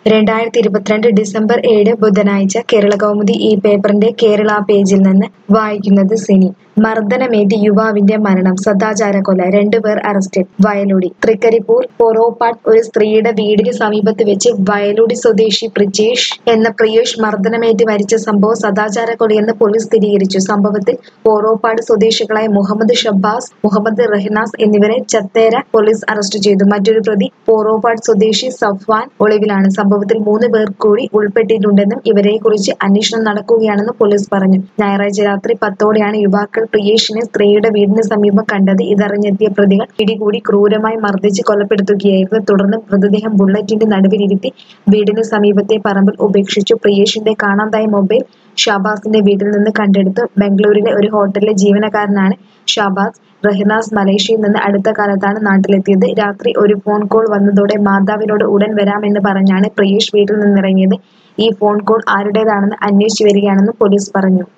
രണ്ടായിരത്തി ഇരുപത്തിരണ്ട് ഡിസംബർ ഏഴ് ബുധനാഴ്ച കേരളകൗമുദി ഈ പേപ്പറിന്റെ കേരള പേജിൽ നിന്ന് വായിക്കുന്നത് സിനി മർദ്ദനമേറ്റ് യുവാവിന്റെ മരണം സദാചാരക്കൊല രണ്ടുപേർ അറസ്റ്റിൽ വയലുടി തൃക്കരിപ്പൂർ പൊറോപ്പാട് ഒരു സ്ത്രീയുടെ വീടിന് സമീപത്ത് വെച്ച് വയലുടി സ്വദേശി ബ്രിജേഷ് എന്ന പ്രിയേഷ് മർദ്ദനമേറ്റ് മരിച്ച സംഭവം സദാചാരക്കൊലയെന്ന് പോലീസ് സ്ഥിരീകരിച്ചു സംഭവത്തിൽ പോറോപ്പാട് സ്വദേശികളായ മുഹമ്മദ് ഷബ്ബാസ് മുഹമ്മദ് റഹ്നാസ് എന്നിവരെ ചത്തേര പോലീസ് അറസ്റ്റ് ചെയ്തു മറ്റൊരു പ്രതി പോറോപ്പാട് സ്വദേശി സഫ്വാൻ ഒളിവിലാണ് സംഭവത്തിൽ മൂന്ന് പേർ കൂടി ഉൾപ്പെട്ടിട്ടുണ്ടെന്നും ഇവരെക്കുറിച്ച് അന്വേഷണം നടക്കുകയാണെന്നും പോലീസ് പറഞ്ഞു ഞായറാഴ്ച രാത്രി പത്തോടെയാണ് യുവാക്കൾ പ്രിയേഷിനെ സ്ത്രീയുടെ വീടിന് സമീപം കണ്ടത് ഇതറിഞ്ഞെത്തിയ പ്രതികൾ പിടികൂടി ക്രൂരമായി മർദ്ദിച്ച് കൊലപ്പെടുത്തുകയായിരുന്നു തുടർന്ന് മൃതദേഹം ബുള്ളറ്റിന്റെ നടുവിലിരുത്തി വീടിന് സമീപത്തെ പറമ്പിൽ ഉപേക്ഷിച്ചു പ്രിയേഷിന്റെ കാണാതായ മൊബൈൽ ഷാബാസിന്റെ വീട്ടിൽ നിന്ന് കണ്ടെടുത്തു ബംഗളൂരിലെ ഒരു ഹോട്ടലിലെ ജീവനക്കാരനാണ് ഷാബാസ് റഹ്നാസ് മലേഷ്യയിൽ നിന്ന് അടുത്ത കാലത്താണ് നാട്ടിലെത്തിയത് രാത്രി ഒരു ഫോൺ കോൾ വന്നതോടെ മാതാവിനോട് ഉടൻ വരാമെന്ന് പറഞ്ഞാണ് പ്രിയേഷ് വീട്ടിൽ നിന്നിറങ്ങിയത് ഈ ഫോൺ കോൾ ആരുടേതാണെന്ന് അന്വേഷിച്ചു വരികയാണെന്ന് പോലീസ് പറഞ്ഞു